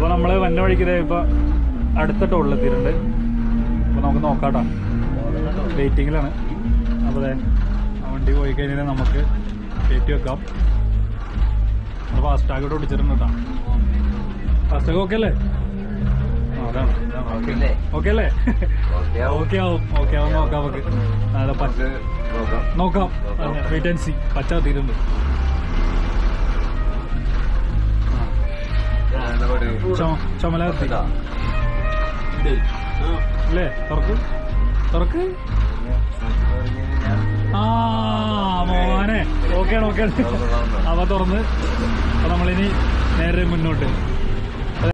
അപ്പോൾ നമ്മൾ വന്ന വഴിക്ക് ദേ ഇപ്പൊ അടുത്ത ടോളിലെത്തിയിട്ടുണ്ട് അപ്പോൾ നമുക്ക് നോക്കാട്ടോ വെയിറ്റിങ്ങിലാണ് അപ്പോൾ അതെ ആ വണ്ടി പോയി കഴിഞ്ഞാൽ നമുക്ക് കയറ്റി വെക്കാം നമ്മൾ ഫാസ്റ്റാഗ് ഇവിടെ ഓടിച്ചിട്ടുണ്ട് കേട്ടോ ഫാസ്റ്റാഗ് ഓക്കെ അല്ലേ ആ, അതാണ് ഓക്കെ അല്ലേ? ഓക്കെ അല്ലേ ഓക്കെ ആവും. ഓക്കെ ആവും ഓക്കെ ആവും നോക്കാം നമുക്ക് അതെ പച്ച നോക്കാം. നോക്കാം വെയിറ്റ് ആൻഡ് സി പച്ച തീരുണ്ട് എന്താ പറയുക? ചുമല കത്തി ഇതാ. അല്ലേ തുറക്ക് തുറക്ക് ആ മോനെ ഓക്കെയാണ് ഓക്കെയാണ് അപ്പൊ തുറന്ന് അപ്പൊ നമ്മളിനി നേരെ മുന്നോട്ട്